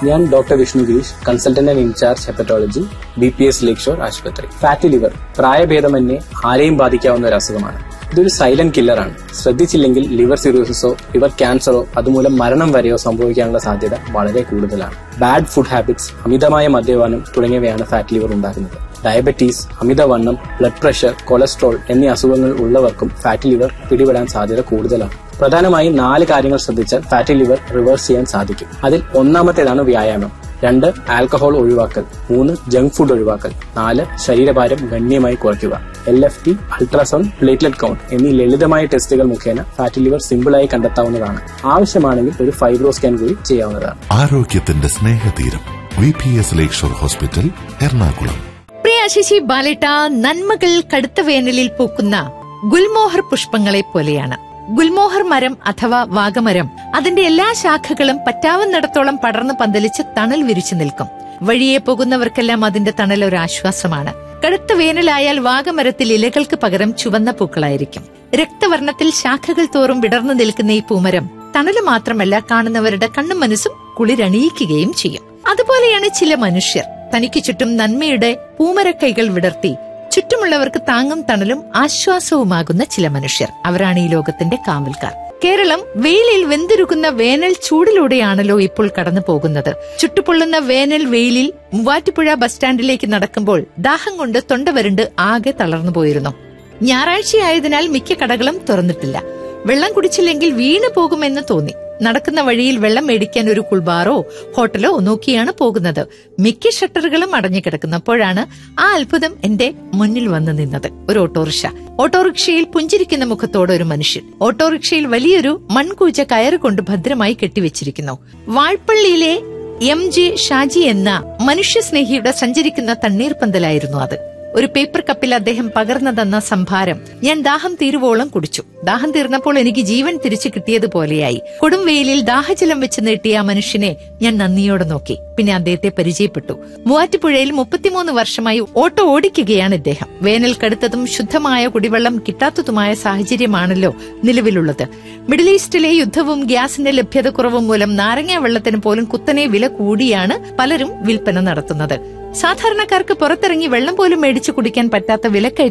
ഞാൻ doctor Vishnu Girish consultant and in charge hepatology B P S lake shore ആശുപത്രി fatty liver പ്രായഭേദമന്യേ ആരെയും ബാധിക്കാവുന്ന ഒരു അസുഖമാണ് ഇതൊരു സൈലന്റ് കില്ലറാണ് ശ്രദ്ധിച്ചില്ലെങ്കിൽ ലിവർ സിറോസിസോ ലിവർ ക്യാൻസറോ അതുമൂലം മരണം വരെയോ സംഭവിക്കാനുള്ള സാധ്യത വളരെ കൂടുതലാണ് ബാഡ് ഫുഡ് ഹാബിറ്റ്സ് അമിതമായ മദ്യപാനം തുടങ്ങിയവയാണ് ഫാറ്റ് ലിവർ ഉണ്ടാക്കുന്നത് ഡയബറ്റീസ് അമിതവണ്ണം ബ്ലഡ് പ്രഷർ കൊളസ്ട്രോൾ എന്നീ അസുഖങ്ങൾ ഉള്ളവർക്കും ഫാറ്റ് ലിവർ പിടിപെടാൻ സാധ്യത കൂടുതലാണ് പ്രധാനമായും നാല് കാര്യങ്ങൾ ശ്രദ്ധിച്ചാൽ ഫാറ്റി ലിവർ റിവേഴ്സ് ചെയ്യാൻ സാധിക്കും അതിൽ ഒന്നാമത്തേതാണ് വ്യായാമം രണ്ട് ആൽക്കഹോൾ ഒഴിവാക്കൽ മൂന്ന് ജങ്ക് ഫുഡ് ഒഴിവാക്കൽ നാല് ശരീരഭാരം ഗണ്യമായി കുറയ്ക്കുക L F T ultrasound platelet count എന്നീ ലളിതമായ ടെസ്റ്റുകൾ മുഖേന ഫാറ്റി ലിവർ സിമ്പിളായി കണ്ടെത്താവുന്നതാണ് ആവശ്യമാണെങ്കിൽ ഒരു ഫൈബ്രോ സ്കാൻ കൂടി ചെയ്യാവുന്നതാണ് ആരോഗ്യത്തിന്റെ Snehatheeram V P S lakeshore hospital Ernakulam Priya Sasi ബാലേട്ട നന്മകൾ കടുത്ത വേനലിൽ പൂക്കുന്ന ഗുൽമോഹർ പുഷ്പങ്ങളെ പോലെയാണ് ഗുൽമോഹർ മരം അഥവാ വാഗമരം അതിന്റെ എല്ലാ ശാഖകളും പറ്റാവുന്നിടത്തോളം പടർന്നു പന്തലിച്ച് തണൽ വിരിച്ചു നിൽക്കും വഴിയെ പോകുന്നവർക്കെല്ലാം അതിന്റെ തണൽ ഒരു ആശ്വാസമാണ് കടുത്ത വേനലായാൽ വാഗമരത്തിൽ ഇലകൾക്ക് പകരം ചുവന്ന പൂക്കളായിരിക്കും രക്തവർണ്ണത്തിൽ ശാഖകൾ തോറും വിടർന്നു നിൽക്കുന്ന ഈ പൂമരം തണല് മാത്രമല്ല കാണുന്നവരുടെ കണ്ണും മനസ്സും കുളിരണിയിക്കുകയും ചെയ്യും അതുപോലെയാണ് ചില മനുഷ്യർ തനിക്ക് ചുറ്റും നന്മയുടെ പൂമരക്കൈകൾ വിടർത്തി ചുറ്റുമുള്ളവർക്ക് താങ്ങും തണലും ആശ്വാസവുമാകുന്ന ചില മനുഷ്യർ അവരാണ് ഈ ലോകത്തിന്റെ കാവൽക്കാർ കേരളം വെയിലിൽ വെന്തിരുക്കുന്ന വേനൽ ചൂടിലൂടെയാണല്ലോ ഇപ്പോൾ കടന്നു പോകുന്നത് ചുട്ടുപൊള്ളുന്ന വേനൽ വെയിലിൽ മൂവാറ്റുപുഴ ബസ് സ്റ്റാൻഡിലേക്ക് നടക്കുമ്പോൾ ദാഹം കൊണ്ട് തൊണ്ട വരണ്ട് ആകെ തളർന്നു പോയിരുന്നു ഞായറാഴ്ചയായതിനാൽ മിക്ക കടകളും തുറന്നിട്ടില്ല വെള്ളം കുടിച്ചില്ലെങ്കിൽ വീണു പോകുമെന്ന് തോന്നി നടക്കുന്ന വഴിയിൽ വെള്ളം മേടിക്കാൻ ഒരു കുൾബാറോ ഹോട്ടലോ നോക്കിയാണ് പോകുന്നത് മിക്ക ഷട്ടറുകളും അടഞ്ഞു കിടക്കുന്നപ്പോഴാണ് ആ അത്ഭുതം എന്റെ മുന്നിൽ വന്നു നിന്നത് ഒരു ഓട്ടോറിക്ഷ ഓട്ടോറിക്ഷയിൽ പുഞ്ചിരിക്കുന്ന മുഖത്തോടെ ഒരു മനുഷ്യൻ ഓട്ടോറിക്ഷയിൽ വലിയൊരു മൺകൂച്ച കയറ് കൊണ്ട് ഭദ്രമായി കെട്ടിവെച്ചിരിക്കുന്നു വാൾപ്പള്ളിയിലെ എം ജെ ഷാജി എന്ന മനുഷ്യസ്നേഹിയുടെ സഞ്ചരിക്കുന്ന തണ്ണീർപ്പന്തലായിരുന്നു അത് ഒരു പേപ്പർ കപ്പിൽ അദ്ദേഹം പകർന്നു തന്ന സംഭാരം ഞാൻ ദാഹം തീരുവോളം കുടിച്ചു ദാഹം തീർന്നപ്പോൾ എനിക്ക് ജീവൻ തിരിച്ചു കിട്ടിയതുപോലെയായി കൊടും വെയിലിൽ ദാഹജലം വെച്ച് നീട്ടിയ ആ മനുഷ്യനെ ഞാൻ നന്ദിയോടെ നോക്കി പിന്നെ അദ്ദേഹത്തെ പരിചയപ്പെട്ടു മൂവാറ്റുപുഴയിൽ മുപ്പത്തിമൂന്ന് വർഷമായി ഓട്ടോ ഓടിക്കുകയാണ് ഇദ്ദേഹം വേനൽ കടുത്തതും ശുദ്ധമായ കുടിവെള്ളം കിട്ടാത്തതുമായ സാഹചര്യമാണല്ലോ നിലവിലുള്ളത് മിഡിൽ ഈസ്റ്റിലെ യുദ്ധവും ഗ്യാസിന്റെ ലഭ്യതക്കുറവും മൂലം നാരങ്ങ വെള്ളത്തിന് പോലും കുത്തനെ വില കൂടിയാണ് പലരും വിൽപ്പന നടത്തുന്നത് സാധാരണക്കാർക്ക് പുറത്തിറങ്ങി വെള്ളം പോലും മേടിച്ചു കുടിക്കാൻ പറ്റാത്ത വിലക്കയറ്റം